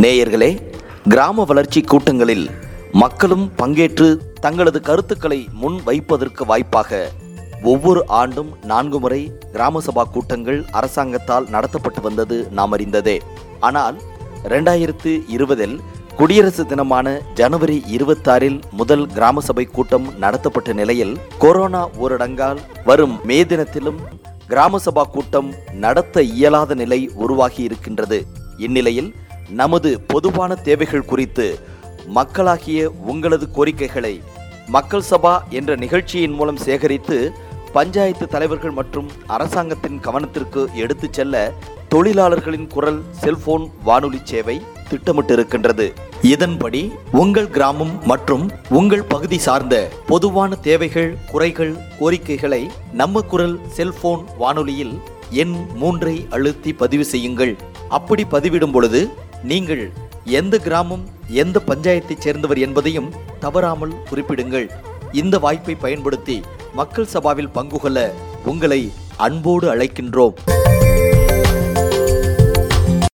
நேயர்களே கிராம வளர்ச்சி கூட்டங்களில் மக்களும் பங்கேற்று தங்களது கருத்துக்களை முன் வைப்பதற்கு வாய்ப்பாக ஒவ்வொரு ஆண்டும் நான்கு முறை கிராம சபா கூட்டங்கள் அரசாங்கத்தால் நடத்தப்பட்டு வந்தது நாம் அறிந்ததே ஆனால் ரெண்டாயிரத்து இருபதில் குடியரசு தினமான ஜனவரி இருபத்தாறில் முதல் கிராம சபை கூட்டம் நடத்தப்பட்ட நிலையில் கொரோனா ஊரடங்கால் வரும் மே தினத்திலும் கிராம சபா கூட்டம் நடத்த இயலாத நிலை உருவாகி இருக்கின்றது இந்நிலையில் நமது பொதுவான தேவைகள் குறித்து மக்களாகிய உங்களது கோரிக்கைகளை மக்கள் சபா என்ற நிகழ்ச்சியின் மூலம் சேகரித்து பஞ்சாயத்து தலைவர்கள் மற்றும் அரசாங்கத்தின் கவனத்திற்கு எடுத்துச் செல்ல தொழிலாளர்களின் குரல் செல்போன் வானொலி சேவை திட்டமிட்டிருக்கின்றது இதன்படி உங்கள் கிராமம் மற்றும் உங்கள் பகுதி சார்ந்த பொதுவான தேவைகள் குறைகள் கோரிக்கைகளை நம்ம குரல் செல்போன் வானொலியில் எண் மூன்றை அழுத்தி பதிவு செய்யுங்கள் அப்படி பதிவிடும் பொழுது நீங்கள் எந்த கிராமம் எந்த பஞ்சாயத்தைச் சேர்ந்தவர் என்பதையும் தவறாமல் குறிப்பிடுங்கள் இந்த வாய்ப்பை பயன்படுத்தி மக்கள் சபாவில் பங்கு கொள்ள உங்களை அன்போடு அழைக்கின்றோம்